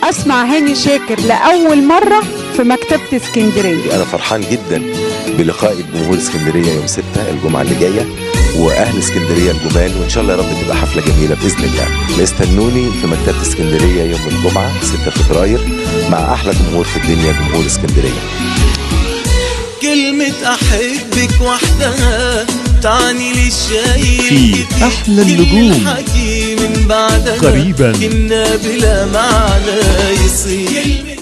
اسمع هاني شاكر لاول مره في مكتبه اسكندريه انا فرحان جدا بلقائي بجمهور اسكندريه يوم 6 الجمعه اللي جايه واهل اسكندريه الجمال وان شاء الله يا رب تبقى حفله جميله باذن الله استنوني في مكتبه اسكندريه يوم الجمعه 6 فبراير مع احلى جمهور في الدنيا جمهور اسكندريه كلمة أحبك وحدها تعني لي الشيء في أحلى النجوم. حكي من بعدها قريباً. كنا بلا معنى يصير